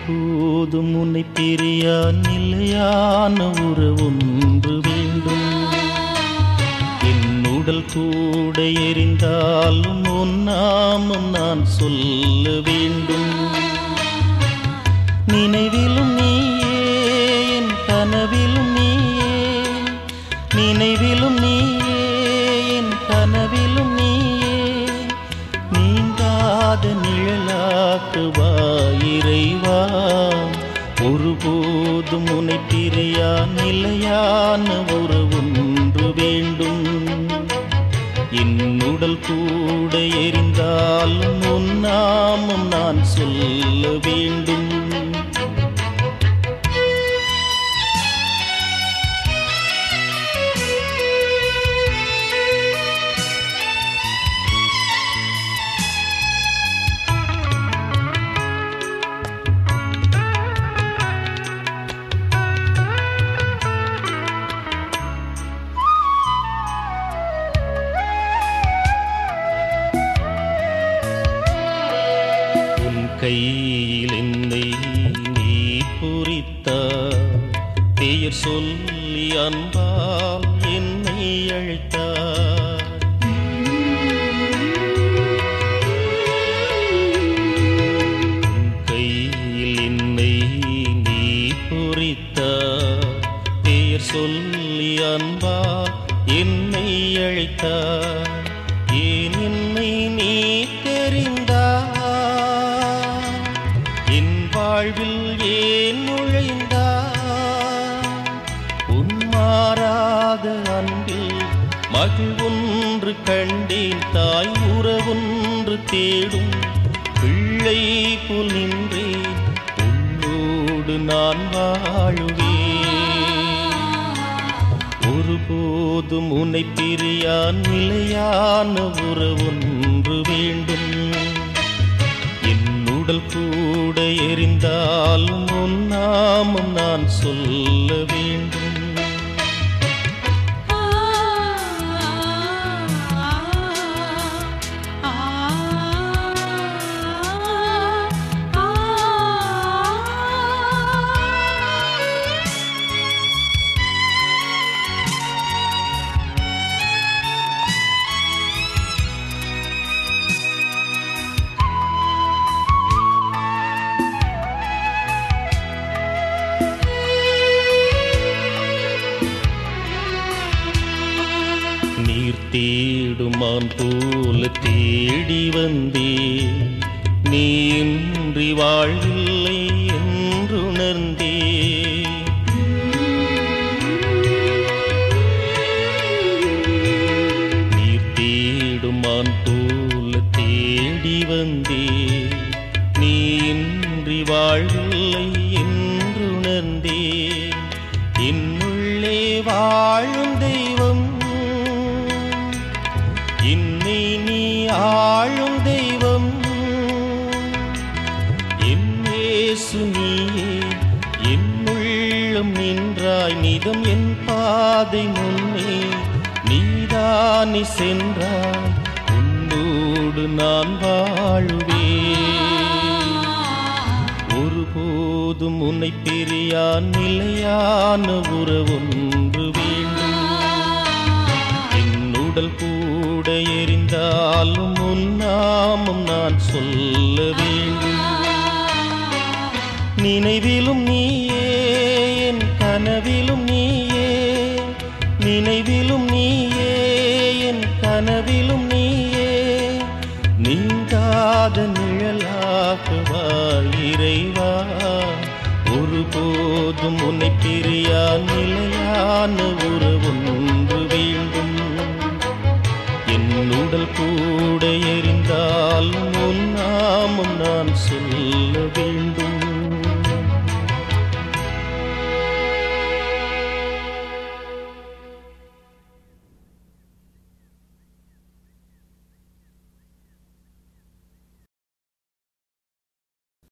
ஒருபோதும் உன்னை பிரியா நிலையான உறவொன்று வேண்டும் என் உடல் கூட எரிந்தாலும் உன் நாமம் நான் சொல்ல வேண்டும் நினைவிலும் நீயே என் கனவிலும் நீயே நினைவிலும் நீயே என் கனவிலும் நீயே நீங்காத நிழலாக்குவா இறைவா ஒருபோதும் உன்னை பிரியா நிலையான ஒரு ஒன்று வேண்டும் என் உடல் கூட எரிந்தாலும் உன் நாமம் நான் சொல்ல வேண்டும் உன் கையில் என்னை நீ பொறித்தார் பெயர் சொல்லி அன்பால் என்னை அழைத்தார் உன் கையில் என்னை நீ பொறித்தார் பெயர் சொல்லி அன்பால் என்னை அழைத்தார் ஏன் என்னை நீ தெரிந்தார் என் வாழ்வில் ஏன் நுழைந்தார் உன் மாறாத அன்பில் மகிழ் ஒன்று கண்டேன் தாய் உறவொன்று தேடும் பிள்ளை போல் நின்றேன் உன்னோடு நான் வாழுவேன் ஒருபோதும் உன்னை பிரியா நிலையான உறவொன்று வேண்டும் என் உடல் கூட எரிந்தாலும் உன் நாமம் நான் சொல்ல வேண்டும் நீர் தேடுமான் போல தேடி வந்தே நீ இன்றி வாழ்வில்லை என்றுணர்ந்தே நீர் தேடுமான் போல தேடி வந்தே நீ இன்றி வாழ்வில்லை என்றுணர்ந்தே என்னுள்ளே வாழும் தெய்வம் என்னை நீ ஆளும் தெய்வம் என் இயேசு நீயே என் உள்ளம் நின்றாய் நிதம் என் பாதை முன்னே நீதானி சென்றாய் உன்னோடு நான் வாழுவேன் ஒருபோதும் உன்னை பிரியா நிலையான உறவொன்று வேண்டும் என் உடல் கூட எரிந்தாலும் உன் நாமம் நான் சொல்ல வேண்டும் நினைவிலும் நீயே என் கனவிலும் நீயே நினைவிலும் நீயே என் கனவிலும் நீயே நீங்காத நிழலாக்குவா இறைவா ஒருபோதும் உன்னை பிரியா நிலையான உறவொன்று வேண்டும் என் உடல் கூட எரிந்தாலும் உன் நாமம் நான் சொல்ல வேண்டும்